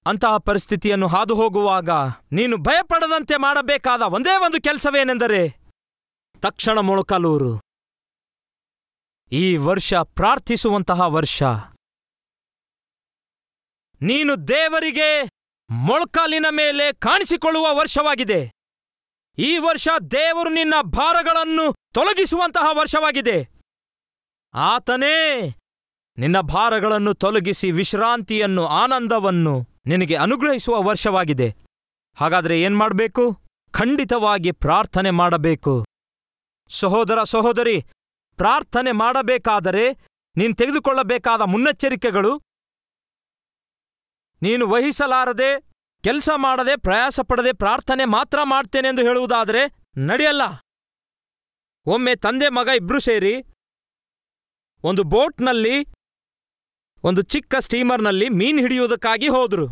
ಅಂತಹ ಪರಿಸ್ಥಿತಿಯನ್ನು ಹಾದು ಹೋಗುವಾಗ ನೀನು ಭಯಪಡದಂತೆ ಮಾಡಬೇಕಾದ ಒಂದೇ ಒಂದು ಕೆಲಸವೇನೆಂದರೆ ತಕ್ಷಣ ಮೊಳಕಾಲೂರು ಈ ವರ್ಷ ಪ್ರಾರ್ಥಿಸುವಂತಹ ವರ್ಷ ನೀನು ದೇವರಿಗೆ ಮೊಳಕಾಲಿನ ಮೇಲೆ ಕಾಣಿಸಿಕೊಳ್ಳುವ ವರ್ಷವಾಗಿದೆ ಈ ವರ್ಷ ದೇವರು ನಿನ್ನ ಭಾರಗಳನ್ನು ತೊಲಗಿಸುವಂತಹ ವರ್ಷವಾಗಿದೆ ಆತನೇ ನಿನ್ನ ಭಾರಗಳನ್ನು ತೊಲಗಿಸಿ ವಿಶ್ರಾಂತಿಯನ್ನು ಆನಂದವನ್ನು ನಿನಗೆ ಅನುಗ್ರಹಿಸುವ ವರ್ಷವಾಗಿದೆ ಹಾಗಾದ್ರೆ ಏನ್ ಮಾಡಬೇಕು ಖಂಡಿತವಾಗಿ ಪ್ರಾರ್ಥನೆ ಮಾಡಬೇಕು ಸಹೋದರ ಸಹೋದರಿ ಪ್ರಾರ್ಥನೆ ಮಾಡಬೇಕಾದರೆ ನೀನು ತೆಗೆದುಕೊಳ್ಳಬೇಕಾದ ಮುನ್ನೆಚ್ಚರಿಕೆಗಳು ನೀನು ವಹಿಸಲಾರದೆ ಕೆಲಸ ಮಾಡದೆ ಪ್ರಯಾಸ ಪಡದೆ ಪ್ರಾರ್ಥನೆ ಮಾತ್ರ ಮಾಡ್ತೇನೆ ಎಂದು ಹೇಳುವುದಾದರೆ ನಡೆಯಲ್ಲ ಒಮ್ಮೆ ತಂದೆ ಮಗ ಇಬ್ರು ಸೇರಿ ಒಂದು ಬೋಟ್ನಲ್ಲಿ ಒಂದು ಚಿಕ್ಕ ಸ್ಟೀಮರ್ನಲ್ಲಿ ಮೀನ್ ಹಿಡಿಯುವುದಕ್ಕಾಗಿ ಹೋದ್ರು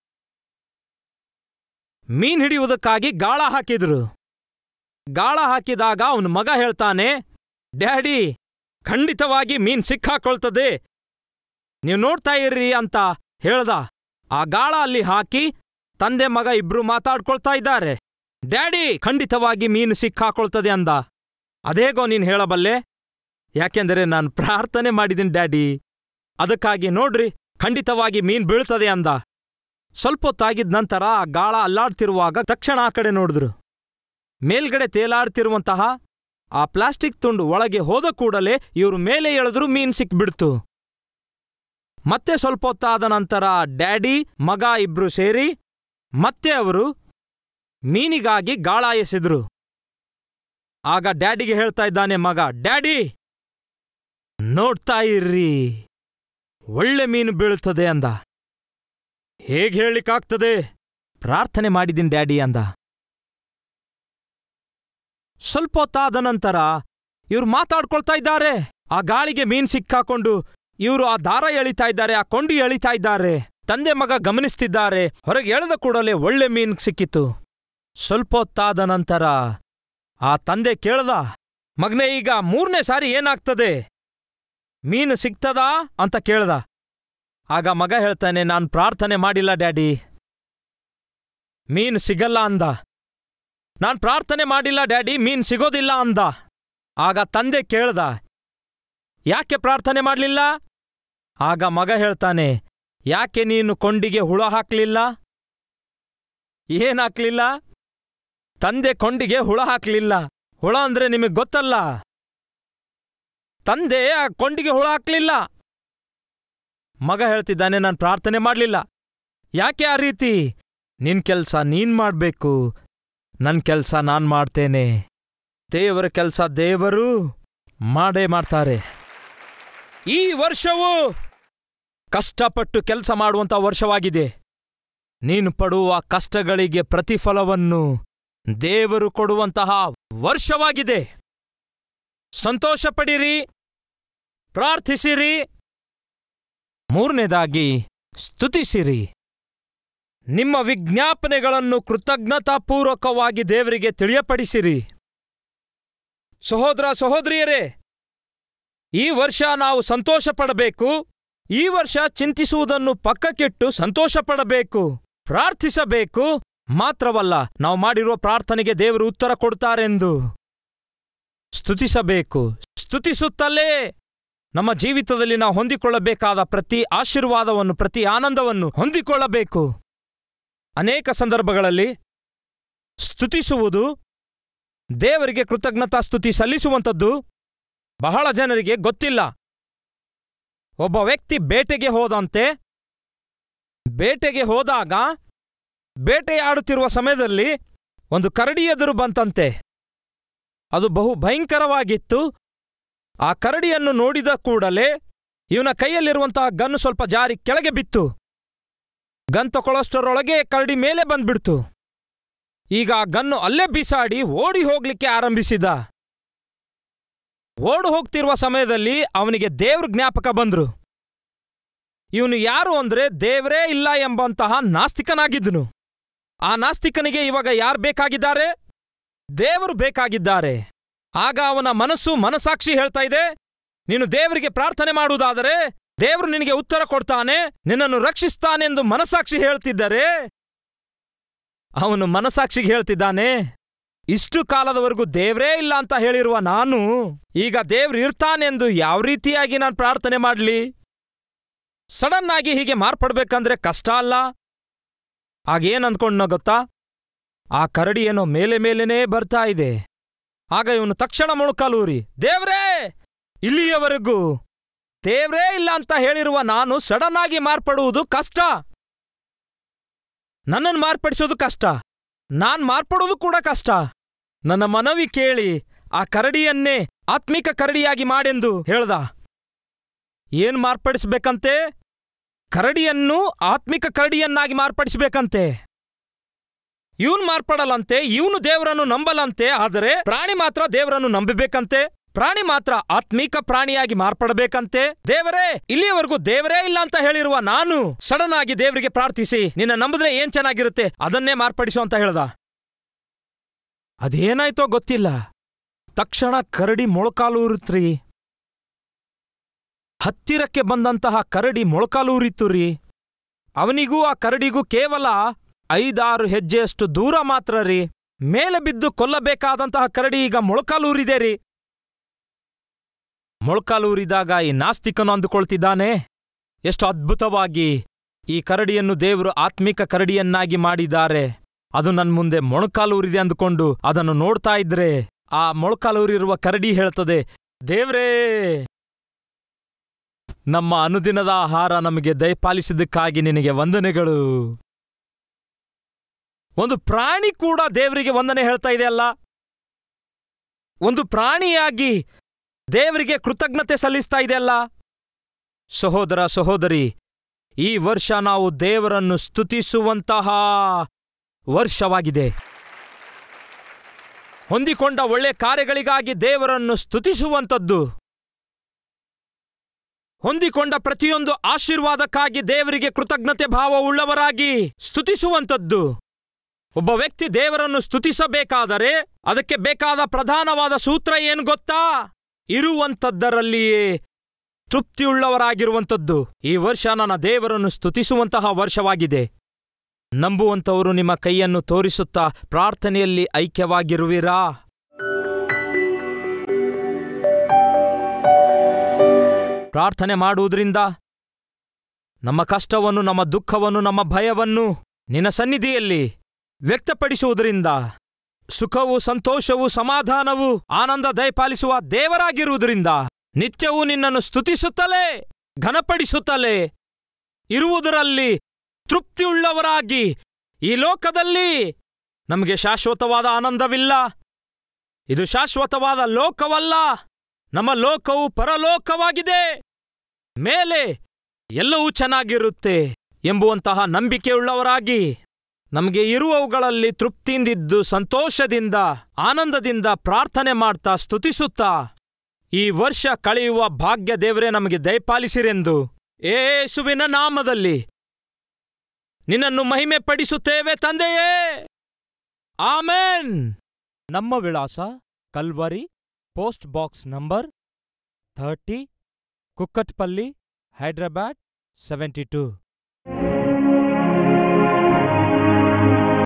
ಮೀನ್ ಹಿಡಿಯುವುದಕ್ಕಾಗಿ ಗಾಳ ಹಾಕಿದ್ರು ಗಾಳ ಹಾಕಿದಾಗ ಅವನ ಮಗ ಹೇಳ್ತಾನೆ ಡ್ಯಾಡಿ ಖಂಡಿತವಾಗಿ ಮೀನ್ ಸಿಕ್ಕಾಕೊಳ್ತದೆ ನೀವು ನೋಡ್ತಾ ಇರ್ರಿ ಅಂತ ಹೇಳ್ದ ಆ ಗಾಳ ಅಲ್ಲಿ ಹಾಕಿ ತಂದೆ ಮಗ ಇಬ್ರು ಮಾತಾಡ್ಕೊಳ್ತಾ ಇದ್ದಾರೆ ಡ್ಯಾಡಿ ಖಂಡಿತವಾಗಿ ಮೀನು ಸಿಕ್ಕಾಕೊಳ್ತದೆ ಅಂದ ಅದೇಗೋ ನೀನ್ ಹೇಳಬಲ್ಲೆ ಯಾಕೆಂದರೆ ನಾನು ಪ್ರಾರ್ಥನೆ ಮಾಡಿದ್ದೀನಿ ಡ್ಯಾಡಿ ಅದಕ್ಕಾಗಿ ನೋಡ್ರಿ ಖಂಡಿತವಾಗಿ ಮೀನ್ ಬೀಳ್ತದೆ ಅಂದ ಸ್ವಲ್ಪ ಹೊತ್ತಾಗಿದ್ ನಂತರ ಆ ಗಾಳ ಅಲ್ಲಾಡ್ತಿರುವಾಗ ತಕ್ಷಣ ಆ ಕಡೆ ನೋಡಿದ್ರು ಮೇಲ್ಗಡೆ ತೇಲಾಡ್ತಿರುವಂತಹ ಆ ಪ್ಲಾಸ್ಟಿಕ್ ತುಂಡು ಒಳಗೆ ಹೋದ ಕೂಡಲೇ ಇವರು ಮೇಲೆ ಎಳೆದ್ರು ಮೀನ್ ಸಿಕ್ಬಿಡ್ತು ಮತ್ತೆ ಸ್ವಲ್ಪ ಹೊತ್ತಾದ ನಂತರ ಡ್ಯಾಡಿ ಮಗ ಇಬ್ರು ಸೇರಿ ಮತ್ತೆ ಅವರು ಮೀನಿಗಾಗಿ ಗಾಳ ಎಸೆದ್ರು ಆಗ ಡ್ಯಾಡಿಗೆ ಹೇಳ್ತಾ ಇದ್ದಾನೆ ಮಗ ಡ್ಯಾಡಿ ನೋಡ್ತಾ ಇರ್ರಿ ಒಳ್ಳೆ ಮೀನು ಬೀಳುತ್ತದೆ ಅಂದ ಹೇಗೆ ಹೇಳಲಿಕ್ಕಾಗ್ತದೆ ಪ್ರಾರ್ಥನೆ ಮಾಡಿದ್ದೀನಿ ಡ್ಯಾಡಿ ಅಂದ ಸ್ವಲ್ಪ ಹೊತ್ತಾದ ನಂತರ ಇವ್ರು ಮಾತಾಡ್ಕೊಳ್ತಾ ಇದ್ದಾರೆ ಆ ಗಾಳಿಗೆ ಮೀನ್ ಸಿಕ್ಕಾಕೊಂಡು ಇವರು ಆ ದಾರ ಎಳಿತಾ ಇದ್ದಾರೆ ಆ ಕೊಂಡಿ ಎಳಿತಾ ಇದ್ದಾರೆ ತಂದೆ ಮಗ ಗಮನಿಸ್ತಿದ್ದಾರೆ ಹೊರಗೆ ಎಳೆದ ಕೂಡಲೇ ಒಳ್ಳೆ ಮೀನ್ ಸಿಕ್ಕಿತು ಸ್ವಲ್ಪ ಹೊತ್ತಾದ ನಂತರ ಆ ತಂದೆ ಕೇಳ್ದ ಮಗನೇ ಈಗ ಮೂರನೇ ಸಾರಿ ಏನಾಗ್ತದೆ ಮೀನು ಸಿಗ್ತದಾ ಅಂತ ಕೇಳ್ದ ಆಗ ಮಗ ಹೇಳ್ತಾನೆ ನಾನು ಪ್ರಾರ್ಥನೆ ಮಾಡಿಲ್ಲ ಡ್ಯಾಡಿ ಮೀನು ಸಿಗಲ್ಲ ಅಂದ ನಾನ್ ಪ್ರಾರ್ಥನೆ ಮಾಡಿಲ್ಲ ಡ್ಯಾಡಿ ಮೀನ್ ಸಿಗೋದಿಲ್ಲ ಅಂದ ಆಗ ತಂದೆ ಕೇಳ್ದ ಯಾಕೆ ಪ್ರಾರ್ಥನೆ ಮಾಡ್ಲಿಲ್ಲ ಆಗ ಮಗ ಹೇಳ್ತಾನೆ ಯಾಕೆ ನೀನು ಕೊಂಡಿಗೆ ಹುಳ ಹಾಕ್ಲಿಲ್ಲ ಏನ್ ಹಾಕ್ಲಿಲ್ಲ ತಂದೆ ಕೊಂಡಿಗೆ ಹುಳ ಹಾಕ್ಲಿಲ್ಲ ಹುಳ ಅಂದ್ರೆ ನಿಮಗೆ ಗೊತ್ತಲ್ಲ ತಂದೆ ಆ ಕೊಂಡಿಗೆ ಹುಳ ಹಾಕ್ಲಿಲ್ಲ ಮಗ ಹೇಳ್ತಿದ್ದಾನೆ ನಾನು ಪ್ರಾರ್ಥನೆ ಮಾಡ್ಲಿಲ್ಲ ಯಾಕೆ ಆ ರೀತಿ ನಿನ್ ಕೆಲ್ಸ ನೀನ್ ಮಾಡ್ಬೇಕು ನನ್ ಕೆಲ್ಸ ನಾನ್ ಮಾಡ್ತೇನೆ ದೇವರ ಕೆಲ್ಸ ದೇವರು ಮಾಡೇ ಮಾಡ್ತಾರೆ ಈ ವರ್ಷವು ಕಷ್ಟಪಟ್ಟು ಕೆಲಸ ಮಾಡುವಂತ ವರ್ಷವಾಗಿದೆ ನೀನು ಪಡುವ ಕಷ್ಟಗಳಿಗೆ ಪ್ರತಿಫಲವನ್ನು ದೇವರು ಕೊಡುವಂತಹ ವರ್ಷವಾಗಿದೆ ಸಂತೋಷ ಪಡಿರಿ ಪ್ರಾರ್ಥಿಸಿರಿ ಮೂರನೇದಾಗಿ ಸ್ತುತಿಸಿರಿ ನಿಮ್ಮ ವಿಜ್ಞಾಪನೆಗಳನ್ನು ಕೃತಜ್ಞತಾಪೂರ್ವಕವಾಗಿ ದೇವರಿಗೆ ತಿಳಿಯಪಡಿಸಿರಿ ಸಹೋದರ ಸಹೋದರಿಯರೇ ಈ ವರ್ಷ ನಾವು ಸಂತೋಷ ಪಡಬೇಕು ಈ ವರ್ಷ ಚಿಂತಿಸುವುದನ್ನು ಪಕ್ಕಕ್ಕಿಟ್ಟು ಸಂತೋಷ ಪಡಬೇಕು ಪ್ರಾರ್ಥಿಸಬೇಕು ಮಾತ್ರವಲ್ಲ ನಾವು ಮಾಡಿರುವ ಪ್ರಾರ್ಥನೆಗೆ ದೇವರು ಉತ್ತರ ಕೊಡ್ತಾರೆಂದು ಸ್ತುತಿಸಬೇಕು ಸ್ತುತಿಸುತ್ತಲೇ ನಮ್ಮ ಜೀವಿತದಲ್ಲಿ ನಾವು ಹೊಂದಿಕೊಳ್ಳಬೇಕಾದ ಪ್ರತಿ ಆಶೀರ್ವಾದವನ್ನು ಪ್ರತಿ ಆನಂದವನ್ನು ಹೊಂದಿಕೊಳ್ಳಬೇಕು ಅನೇಕ ಸಂದರ್ಭಗಳಲ್ಲಿ ಸ್ತುತಿಸುವುದು ದೇವರಿಗೆ ಕೃತಜ್ಞತಾ ಸ್ತುತಿ ಸಲ್ಲಿಸುವಂಥದ್ದು ಬಹಳ ಜನರಿಗೆ ಗೊತ್ತಿಲ್ಲ ಒಬ್ಬ ವ್ಯಕ್ತಿ ಬೇಟೆಗೆ ಹೋದಂತೆ ಬೇಟೆಗೆ ಹೋದಾಗ ಬೇಟೆಯಾಡುತ್ತಿರುವ ಸಮಯದಲ್ಲಿ ಒಂದು ಕರಡಿ ಎದುರು ಬಂತಂತೆ ಅದು ಬಹು ಭಯಂಕರವಾಗಿತ್ತು ಆ ಕರಡಿಯನ್ನು ನೋಡಿದ ಕೂಡಲೇ ಇವನ ಕೈಯಲ್ಲಿರುವಂತಹ ಗನ್ ಸ್ವಲ್ಪ ಜಾರಿ ಕೆಳಗೆ ಬಿತ್ತು ಗನ್ ತಗೊಳ್ಳೋಷ್ಟರೊಳಗೆ ಕರಡಿ ಮೇಲೆ ಬಂದ್ಬಿಡ್ತು ಈಗ ಆ ಗನ್ನು ಅಲ್ಲೇ ಬಿಸಾಡಿ ಓಡಿ ಹೋಗ್ಲಿಕ್ಕೆ ಆರಂಭಿಸಿದ ಓಡು ಹೋಗ್ತಿರುವ ಸಮಯದಲ್ಲಿ ಅವನಿಗೆ ದೇವ್ರ ಜ್ಞಾಪಕ ಬಂದ್ರು ಇವನು ಯಾರು ಅಂದ್ರೆ ದೇವರೇ ಇಲ್ಲ ಎಂಬಂತಹ ನಾಸ್ತಿಕನಾಗಿದ್ದನು ಆ ನಾಸ್ತಿಕನಿಗೆ ಇವಾಗ ಯಾರು ಬೇಕಾಗಿದ್ದಾರೆ ದೇವರು ಬೇಕಾಗಿದ್ದಾರೆ ಆಗ ಅವನ ಮನಸ್ಸು ಮನಸಾಕ್ಷಿ ಹೇಳ್ತಾ ಇದೆ ನೀನು ದೇವರಿಗೆ ಪ್ರಾರ್ಥನೆ ಮಾಡುವುದಾದರೆ ದೇವರು ನಿನಗೆ ಉತ್ತರ ಕೊಡ್ತಾನೆ ನಿನ್ನನ್ನು ರಕ್ಷಿಸ್ತಾನೆಂದು ಮನಸಾಕ್ಷಿ ಹೇಳ್ತಿದ್ದರೆ ಅವನು ಮನಸಾಕ್ಷಿಗೆ ಹೇಳ್ತಿದ್ದಾನೆ ಇಷ್ಟು ಕಾಲದವರೆಗೂ ದೇವ್ರೇ ಇಲ್ಲ ಅಂತ ಹೇಳಿರುವ ನಾನು ಈಗ ದೇವ್ರು ಇರ್ತಾನೆಂದು ಯಾವ ರೀತಿಯಾಗಿ ನಾನು ಪ್ರಾರ್ಥನೆ ಮಾಡಲಿ ಸಡನ್ ಆಗಿ ಹೀಗೆ ಮಾರ್ಪಡ್ಬೇಕಂದ್ರೆ ಕಷ್ಟ ಅಲ್ಲ ಆಗೇನ್ ಅಂದ್ಕೊಂಡ್ನೋ ಗೊತ್ತಾ ಆ ಕರಡಿ ಏನೋ ಮೇಲೆ ಮೇಲೇನೇ ಬರ್ತಾ ಇದೆ ಆಗ ಇವನು ತಕ್ಷಣ ಮೊಣಕಾಲೂರಿ ದೇವ್ರೇ ಇಲ್ಲಿಯವರೆಗೂ ದೇವ್ರೇ ಇಲ್ಲ ಅಂತ ಹೇಳಿರುವ ನಾನು ಸಡನ್ ಆಗಿ ಮಾರ್ಪಡುವುದು ಕಷ್ಟ ನನ್ನನ್ನು ಮಾರ್ಪಡಿಸೋದು ಕಷ್ಟ ನಾನ್ ಮಾರ್ಪಡೋದು ಕೂಡ ಕಷ್ಟ ನನ್ನ ಮನವಿ ಕೇಳಿ ಆ ಕರಡಿಯನ್ನೇ ಆತ್ಮಿಕ ಕರಡಿಯಾಗಿ ಮಾಡೆಂದು ಹೇಳ್ದ ಏನ್ ಮಾರ್ಪಡಿಸ್ಬೇಕಂತೆ ಕರಡಿಯನ್ನು ಆತ್ಮಿಕ ಕರಡಿಯನ್ನಾಗಿ ಮಾರ್ಪಡಿಸ್ಬೇಕಂತೆ ಇವನ್ ಮಾರ್ಪಡಲಂತೆ ಇವನು ದೇವರನ್ನು ನಂಬಲಂತೆ ಆದರೆ ಪ್ರಾಣಿ ಮಾತ್ರ ದೇವರನ್ನು ನಂಬಬೇಕಂತೆ ಪ್ರಾಣಿ ಮಾತ್ರ ಆತ್ಮೀಕ ಪ್ರಾಣಿಯಾಗಿ ಮಾರ್ಪಡಬೇಕಂತೆ ದೇವರೇ ಇಲ್ಲಿಯವರೆಗೂ ದೇವರೇ ಇಲ್ಲ ಅಂತ ಹೇಳಿರುವ ನಾನು ಸಡನ್ ಆಗಿ ದೇವರಿಗೆ ಪ್ರಾರ್ಥಿಸಿ ನಿನ್ನ ನಂಬಿದ್ರೆ ಏನ್ ಚೆನ್ನಾಗಿರುತ್ತೆ ಅದನ್ನೇ ಮಾರ್ಪಡಿಸು ಅಂತ ಹೇಳ್ದ ಅದೇನಾಯ್ತೋ ಗೊತ್ತಿಲ್ಲ ತಕ್ಷಣ ಕರಡಿ ಮೊಳಕಾಲೂರಿತ್ರಿ ಹತ್ತಿರಕ್ಕೆ ಬಂದಂತಹ ಕರಡಿ ಮೊಳಕಾಲೂರಿತ್ತು ರೀ ಅವನಿಗೂ ಆ ಕರಡಿಗೂ ಕೇವಲ ಐದಾರು ಹೆಜ್ಜೆಯಷ್ಟು ದೂರ ಮಾತ್ರ ರೀ ಮೇಲೆ ಬಿದ್ದು ಕೊಲ್ಲಬೇಕಾದಂತಹ ಕರಡಿ ಈಗ ಮೊಳಕಾಲೂರಿದೆ ರೀ ಮೊಳಕಾಲೂರಿದಾಗ ಈ ನಾಸ್ತಿಕನು ಅಂದುಕೊಳ್ತಿದ್ದಾನೆ ಎಷ್ಟು ಅದ್ಭುತವಾಗಿ ಈ ಕರಡಿಯನ್ನು ದೇವರು ಆತ್ಮಿಕ ಕರಡಿಯನ್ನಾಗಿ ಮಾಡಿದ್ದಾರೆ ಅದು ನನ್ ಮುಂದೆ ಮೊಣಕಾಲೂರಿದೆ ಅಂದುಕೊಂಡು ಅದನ್ನು ನೋಡ್ತಾ ಇದ್ರೆ ಆ ಮೊಳಕಾಲೂರಿರುವ ಕರಡಿ ಹೇಳ್ತದೆ ದೇವ್ರೇ ನಮ್ಮ ಅನುದಿನದ ಆಹಾರ ನಮಗೆ ದಯಪಾಲಿಸಿದ್ದಕ್ಕಾಗಿ ನಿನಗೆ ವಂದನೆಗಳು ಒಂದು ಪ್ರಾಣಿ ಕೂಡ ದೇವರಿಗೆ ವಂದನೆ ಹೇಳ್ತಾ ಇದೆ ಅಲ್ಲ ಒಂದು ಪ್ರಾಣಿಯಾಗಿ ದೇವರಿಗೆ ಕೃತಜ್ಞತೆ ಸಲ್ಲಿಸ್ತಾ ಇದೆಯಲ್ಲ ಸಹೋದರ ಸಹೋದರಿ ಈ ವರ್ಷ ನಾವು ದೇವರನ್ನು ಸ್ತುತಿಸುವಂತಹ ವರ್ಷವಾಗಿದೆ ಹೊಂದಿಕೊಂಡ ಒಳ್ಳೆ ಕಾರ್ಯಗಳಿಗಾಗಿ ದೇವರನ್ನು ಸ್ತುತಿಸುವಂಥದ್ದು ಹೊಂದಿಕೊಂಡ ಪ್ರತಿಯೊಂದು ಆಶೀರ್ವಾದಕ್ಕಾಗಿ ದೇವರಿಗೆ ಕೃತಜ್ಞತೆ ಭಾವವುಳ್ಳವರಾಗಿ ಸ್ತುತಿಸುವಂಥದ್ದು ಒಬ್ಬ ವ್ಯಕ್ತಿ ದೇವರನ್ನು ಸ್ತುತಿಸಬೇಕಾದರೆ ಅದಕ್ಕೆ ಬೇಕಾದ ಪ್ರಧಾನವಾದ ಸೂತ್ರ ಏನು ಗೊತ್ತಾ ಇರುವಂಥದ್ದರಲ್ಲಿಯೇ ತೃಪ್ತಿಯುಳ್ಳವರಾಗಿರುವಂಥದ್ದು ಈ ವರ್ಷ ನನ್ನ ದೇವರನ್ನು ಸ್ತುತಿಸುವಂತಹ ವರ್ಷವಾಗಿದೆ ನಂಬುವಂಥವರು ನಿಮ್ಮ ಕೈಯನ್ನು ತೋರಿಸುತ್ತಾ ಪ್ರಾರ್ಥನೆಯಲ್ಲಿ ಐಕ್ಯವಾಗಿರುವಿರಾ ಪ್ರಾರ್ಥನೆ ಮಾಡುವುದರಿಂದ ನಮ್ಮ ಕಷ್ಟವನ್ನು ನಮ್ಮ ದುಃಖವನ್ನು ನಮ್ಮ ಭಯವನ್ನು ನಿನ್ನ ಸನ್ನಿಧಿಯಲ್ಲಿ ವ್ಯಕ್ತಪಡಿಸುವುದರಿಂದ ಸುಖವು ಸಂತೋಷವು ಸಮಾಧಾನವು ಆನಂದ ದಯಪಾಲಿಸುವ ದೇವರಾಗಿರುವುದರಿಂದ ನಿತ್ಯವೂ ನಿನ್ನನ್ನು ಸ್ತುತಿಸುತ್ತಲೇ ಘನಪಡಿಸುತ್ತಲೇ ಇರುವುದರಲ್ಲಿ ತೃಪ್ತಿಯುಳ್ಳವರಾಗಿ ಈ ಲೋಕದಲ್ಲಿ ನಮಗೆ ಶಾಶ್ವತವಾದ ಆನಂದವಿಲ್ಲ ಇದು ಶಾಶ್ವತವಾದ ಲೋಕವಲ್ಲ ನಮ್ಮ ಲೋಕವು ಪರಲೋಕವಾಗಿದೆ ಮೇಲೆ ಎಲ್ಲವೂ ಚೆನ್ನಾಗಿರುತ್ತೆ ಎಂಬುವಂತಹ ನಂಬಿಕೆಯುಳ್ಳವರಾಗಿ ನಮಗೆ ಇರುವವುಗಳಲ್ಲಿ ತೃಪ್ತಿಯಿಂದಿದ್ದು ಸಂತೋಷದಿಂದ ಆನಂದದಿಂದ ಪ್ರಾರ್ಥನೆ ಮಾಡ್ತಾ ಸ್ತುತಿಸುತ್ತಾ ಈ ವರ್ಷ ಕಳೆಯುವ ಭಾಗ್ಯ ದೇವರೇ ನಮಗೆ ದಯಪಾಲಿಸಿರೆಂದು ಏಸುವಿನ ನಾಮದಲ್ಲಿ ನಿನ್ನನ್ನು ಮಹಿಮೆ ಪಡಿಸುತ್ತೇವೆ ತಂದೆಯೇ ಆಮೇನ್ ನಮ್ಮ ವಿಳಾಸ Calvary post box number thirty Kukatpally Hyderabad seventy two